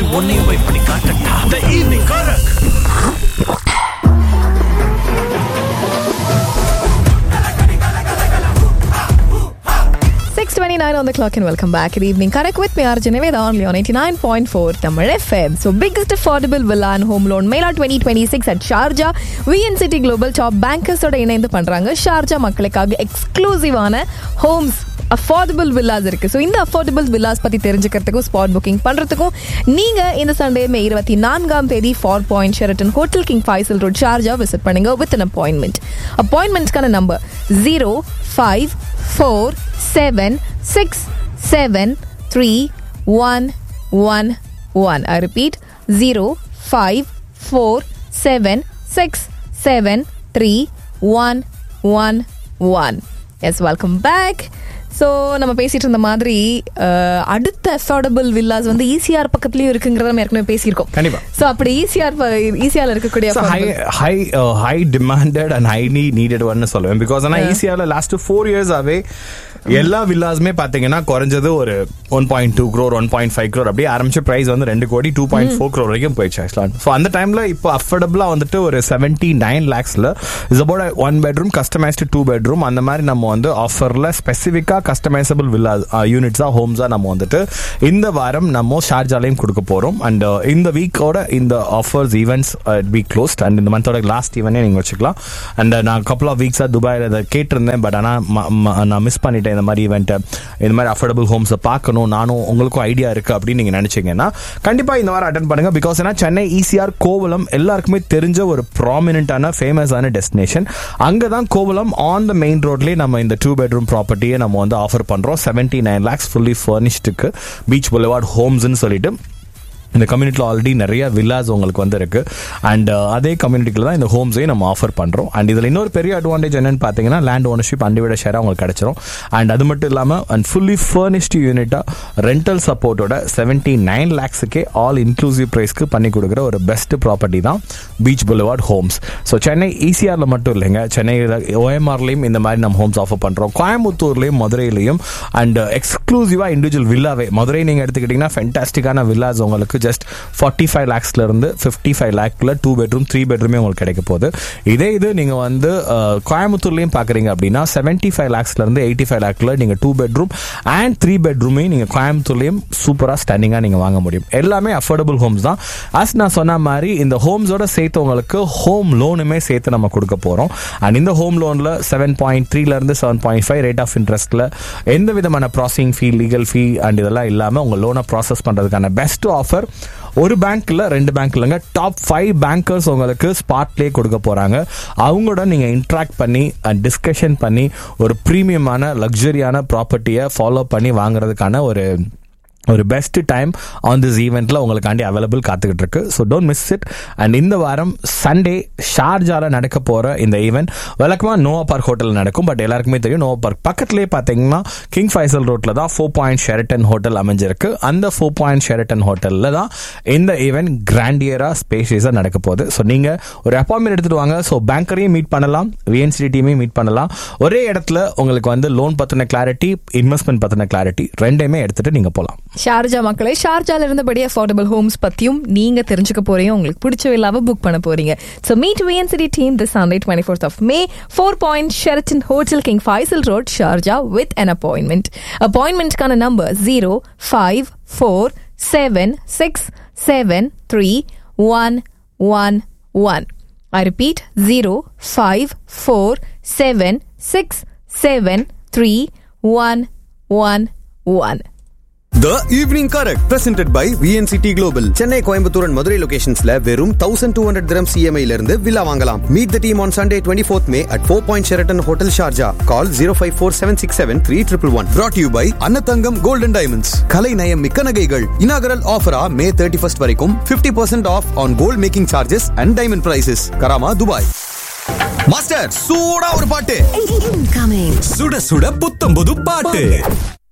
உன்னையும் போய் பண்ணி காட்டட்டா த ஈவினிங் கரக் Six twenty-nine on the clock and welcome back. Good evening. Connect with me, Arjun Niveda, only on 89.4 Tamil FM. So, biggest affordable villa and home loan Mela 2026 at Sharjah. VNCT Global Top Bankers ஓட இணைந்து பண்றாங்க Sharjah மக்களுக்காக எக்ஸ்க்ளூசிவான homes affordable villas இருக்கு so இந்த affordable villas பத்தி தெரிஞ்சுக்கிறதுக்கும் spot booking பண்றதுக்கும் நீங்க இந்த சண்டே மே இருபத்தி நான்காம் தேதி four point Sheraton hotel King Faisal road Sharjah visit பண்ணுங்க வித் அன் அப்பாயின்மெண்ட் அப்பாயின்மெண்ட்ஸ்க்கான number zero five four seven six seven three one one one I repeat zero five four seven six seven three one one one yes welcome back so நம்ம பேசிட்டு இருந்த மாதிரி அஹ், அடுத்த affordable villas வந்து ECR பக்கத்துலயும் இருக்குங்கிறத நம்ம ஏற்கனவே பேசியிருக்கோம் கண்டிப்பா. ஸோ அப்படி ஈசிஆர் ஈசிஆர்ல இருக்கக்கூடிய high affordable- high high demanded and highly needed ஒன்னு சொல்லுவேன் பிகாஸ் ஆனால் ஈஸியால லாஸ்ட் ஃபோர் இயர்ஸாவே எல்லா வில்லாஸுமே பாத்தீங்கன்னா குறைஞ்சது ஒரு one point two crore one point five crore அப்படியே ஆரம்பிச்ச பிரைஸ் வந்து ரெண்டு கோடி டூ பாயிண்ட் ஃபோர் க்ரோர் வரைக்கும் போயிடுச்சு ஆக்சுவலாக ஸோ அந்த டைம்ல இப்போ அஃபோர்டபுளா வந்துட்டு ஒரு செவன்டி நைன் லேக்ஸ்ல is about one bedroom customized two bedroom அந்த மாதிரி நம்ம வந்து ஆஃபர்ல ஸ்பெசிஃபிக்கா கஸ்டமைசபிள் வில்லா யூனிட்ஸா ஹோம்ஸா நம்ம வந்துட்டு இந்த வாரம் நம்ம ஷார்ஜாலையும் கொடுக்க போறோம் அண்ட் இந்த வீக்கோட இந்த offers events week closed and இந்த மந்தோட லாஸ்ட் ஈவெண்டே நீங்க வச்சுக்கலாம் அண்ட் நான் கப்பல் ஆஃப் வீக்ஸா துபாயில் அதை கேட்டிருந்தேன் பட் ஆனால் நான் மிஸ் பண்ணிட்டேன் இந்த மாதிரி ஈவெண்ட்டை இந்த மாதிரி அஃபோர்டபுள் ஹோம்ஸை பார்க்கணும் நானும் உங்களுக்கும் ஐடியா இருக்கு அப்படின்னு நீங்க நினைச்சீங்கன்னா கண்டிப்பா இந்த வாரம் அட்டன் பண்ணுங்க பிகாஸ் ஏன்னா சென்னை ஈசிஆர் கோவலம் எல்லாருக்குமே தெரிஞ்ச ஒரு ப்ராமினென்ட்டான ஃபேமஸான டெஸ்டினேஷன் அங்கே தான் கோவலம் ஆன் த மெயின் ரோட்லேயே நம்ம இந்த டூ பெட்ரூம் ப்ராப்பர்ட்டியை நம்ம வந்து ஆஃபர் பண்றோம் செவன்டி நைன் லேக்ஸ் ஃபுல்லி ஃபர்னிஷ்டுக்கு பீச் புலவார்ட் ஹோம்ஸ்னு சொல்லிட்டு இந்த கம்யூனிட்டியில் ஆல்ரெடி நிறைய வில்லாஸ் உங்களுக்கு வந்து இருக்கு அண்ட் அதே கம்யூனிட்டியில் தான் இந்த ஹோம்ஸையும் நம்ம ஆஃபர் பண்ணுறோம் அண்ட் இதில் இன்னொரு பெரிய அட்வான்டேஜ் என்னன்னு பார்த்தீங்கன்னா லேண்ட் ஓனர்ஷிப் அண்டிவிட ஷேராக உங்களுக்கு கிடைச்சிரும் அண்ட் அது மட்டும் இல்லாமல் அண்ட் ஃபுல்லி ஃபர்னிஷ்டு யூனிட்டாக ரெண்டல் சப்போர்ட்டோட செவன்டி நைன் லேக்ஸுக்கே ஆல் இன்க்ளூசிவ் ப்ரைஸ்க்கு பண்ணி கொடுக்குற ஒரு பெஸ்ட் ப்ராப்பர்ட்டி தான் beach boulevard homes so Chennai ஈசிஆரில் மட்டும் இல்லைங்க சென்னையில் ஓஎம்ஆர்லையும் இந்த மாதிரி நம்ம ஹோம்ஸ் ஆஃபர் பண்ணுறோம் கோயம்புத்தூர்லையும் மதுரையிலையும் அண்ட் எக்ஸ்க்ளூசிவாக இண்டிவிஜுவல் வில்லாவே மதுரை நீங்கள் எடுத்துக்கிட்டிங்கன்னா ஃபென்டாஸ்டிக்கான வில்லாஸ் உங்களுக்கு ஜஸ்ட் ஃபார்ட்டி ஃபைவ் லேக்ஸ்ல இருந்து ஃபிஃப்டி ஃபைவ் லேக்ல டூ பெட்ரூம் த்ரீ பெட்ரூமே உங்களுக்கு கிடைக்க போகுது இதே இது நீங்க வந்து அஹ், கோயம்புத்தூர்லயும் பாக்குறீங்க அப்படின்னா செவன்டி ஃபைவ் லேக்ஸ்ல இருந்து எயிட்டி ஃபைவ் லேக்ல நீங்க டூ பெட்ரூம் அண்ட் த்ரீ பெட்ரூமே நீங்க கோயம்புத்தூர்லயும் சூப்பரா ஸ்டாண்டிங்கா நீங்க வாங்க முடியும் எல்லாமே அஃபோர்டபுள் ஹோம்ஸ் தான் அஸ் நான் சொன்ன மாதிரி இந்த ஹோம்ஸோட சேர்த்து உங்களுக்கு ஹோம் லோனுமே சேர்த்து நம்ம கொடுக்க போறோம் அண்ட் இந்த ஹோம் லோன்ல செவன் பாயிண்ட் த்ரீல இருந்து seven point five rate of இன்ட்ரெஸ்ட்ல எந்த விதமான processing fee legal fee and இதெல்லாம் இல்லாம உங்க லோனை ப்ராசஸ் பண்றதுக்கான பெஸ்ட் ஆஃபர் ஒரு பேங்க்ல ரெண்டு பேங்க் இல்லைங்க டாப் ஃபைவ் பேங்கர்ஸ் உங்களுக்கு ஸ்பாட்லேயே கொடுக்க போறாங்க அவங்களோட நீங்க இன்ட்ராக்ட் பண்ணி டிஸ்கஷன் பண்ணி ஒரு ப்ரீமியமான லக்ஸரியான ப்ராப்பர்ட்டியை ஃபாலோ பண்ணி வாங்குறதுக்கான ஒரு ஒரு பெஸ்ட் டைம் ஆன் திஸ் ஈவெண்ட்ல உங்களுக்காண்டி அவைலபிள் காத்துக்கிட்டு இருக்கு so don't miss it and இந்த வாரம் சண்டே ஷார்ஜால நடக்க போற இந்த ஈவெண்ட் வழக்கமா நோவா பார்க் ஹோட்டல் நடக்கும் பட் எல்லாருக்குமே தெரியும் நோவா பார்க் பக்கத்துலேயே பார்த்தீங்கன்னா கிங் ஃபைசல் ரோட்ல தான் ஃபோர் பாயிண்ட் ஷெரட்டன் ஹோட்டல் அமைஞ்சிருக்கு அந்த ஃபோர் பாயிண்ட் ஷெரட்டன் ஹோட்டல்ல தான் இந்த ஈவெண்ட் கிராண்டியரா ஸ்பேஷியஸா நடக்க போகுது ஸோ நீங்க ஒரு அப்பாயின்மெண்ட் எடுத்துட்டு வாங்க ஸோ பேங்கரையும் மீட் பண்ணலாம் விஎன்சிடி டீமையும் மீட் பண்ணலாம் ஒரே இடத்துல உங்களுக்கு வந்து லோன் பத்தின கிளாரிட்டி இன்வெஸ்ட்மெண்ட் பத்தின கிளாரிட்டி ரெண்டையுமே எடுத்துட்டு நீங்க போகலாம் ஷார்ஜா மக்களே ஷார்ஜால இருந்தபடி அஃபோர்டபுள் ஹோம்ஸ் பத்தியும் நீங்க தெரிஞ்சுக்க போறீங்க உங்களுக்கு பிடிச்ச வில்லாவை புக் பண்ண போறீங்க so meet VNCT team this Sunday twenty fourth of May four point Sheraton hotel King Faisal road Sharjah with an appointment அப்பாயின்மெண்ட்கான number zero five four seven six seven three one one one I repeat 0 5 4 7 6 7 3 1 1 1. The Evening Correct presented by VNCT Global Chennai Coimbatore and Madurai லொகேஷன்ஸ்ல வெறும் thousand two hundred dirham CMI இருந்து villa வாங்கலாம் meet the team on Sunday twenty fourth May at four point Sheraton hotel Sharjah call zero five four seven six seven three triple one brought you by Annathangam golden diamonds கலை நயம் மிக்க நகைகள் inaugural ஆஃபரா May thirty first வரைக்கும் fifty percent off on gold making charges and diamond prices Karama Dubai master சூடா ஒரு பாட்டு Incoming. சுட சுட புத்தம் புது பாட்டு